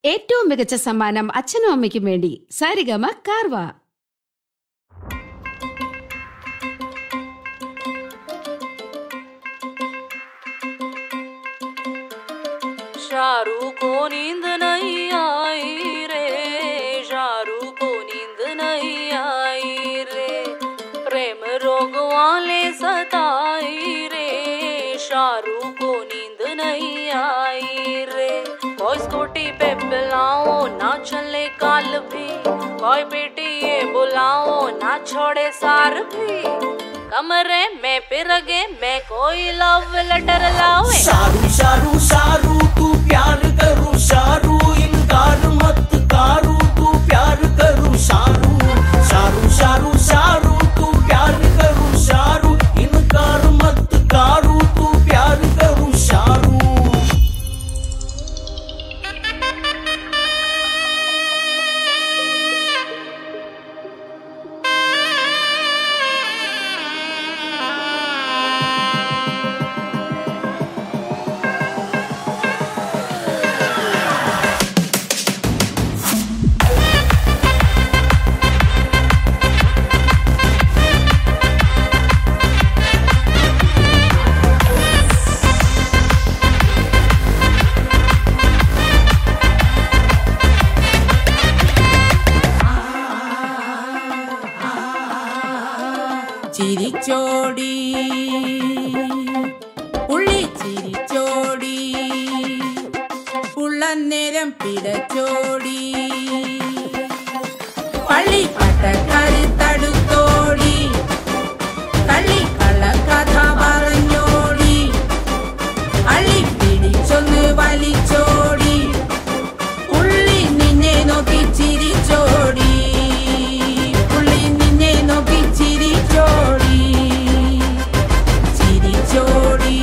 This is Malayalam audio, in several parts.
ഏറ്റവും മികച്ച സമ്മാനം അച്ഛനും അമ്മയ്ക്കും വേണ്ടി സാരിഗമ കാർവ शाहरुख को नींद नहीं आई रे शाहरुख को नींद नहीं आई रे प्रेम रोग वाले सताई रे शाहरुख को नींद नहीं आई रे कोई स्कूटी पे पिलाओ ना चले काल भी कोई बेटी ये बुलाओ ना छोड़े सार भी कमरे में फिर गे मैं कोई लव लेटर लावे शारू शारू शारू तू प्यार करू शारू इनकार मत कारू तू प्यार करू शारू शारू शारू शारू तू प्यार करू शारू इनकार मत कारू तू प्यार करू शारू ചിരിച്ചോടി പുള്ളി ചിരിച്ചോടി പുള്ളന്നേരം പിടച്ചോടി പള്ളിപ്പട്ടക്കാരി തടുത്തോടി കള്ളി കള്ളക്കഥ പറഞ്ഞോടി അള്ളി പിടിച്ചൊന്ന് വലിച്ചോടി പുള്ളി നിന്നെ നോക്കി ചിരിച്ചോടി പുള്ളി നിന്നെ നോക്കി ചിരിച്ചോടി ചിരിച്ചോടി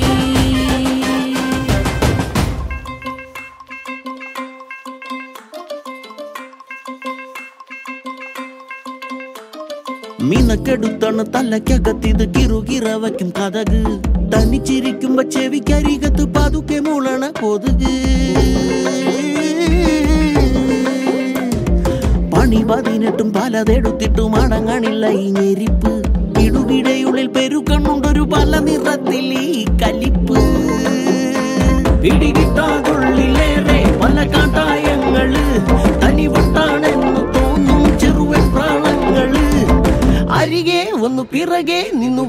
മിനക്കെടുത്താണ് തലക്കകത്തിത് കിറുകിറ വയ്ക്കും കഥക് തനിച്ചിരിക്കുമ്പോ ചെവിക്കരികത്ത് പതുക്കെ മുളണ കൊതുക് പണി പതിനെട്ടും പലതെടുത്തിട്ടും അടങ്ങണില്ല ഈ ഞെരിപ്പ് ഇടുകിടയുള്ളിൽ പെരുക്കണ്ണുണ്ടൊരു പല നിറത്തിൽ ഈ കലിപ്പ് പിടികിട്ടാതുള്ളിലേറെ പല കാട്ടായങ്ങള് തനിവട്ടാണെന്ന് തോന്നും ചെറുവൻ പ്രാണങ്ങള് അരികെ ഒന്ന് പിറകെ നിന്നു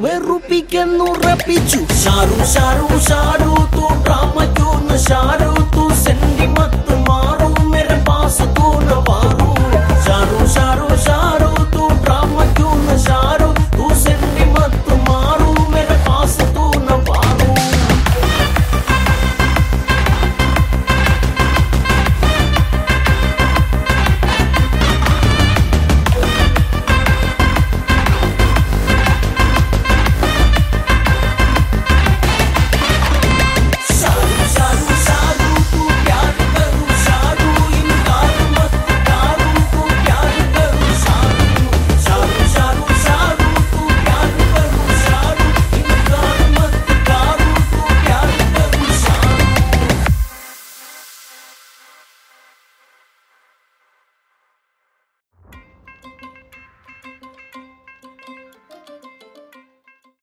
വെറുപ്പിക്കെന്നുറപ്പിച്ചു ഷാരു ഷാരു ഷാരു തൂ ഡ്രാമ ക്യൂന്ന് ഷാരു തൂ സെന്റിമ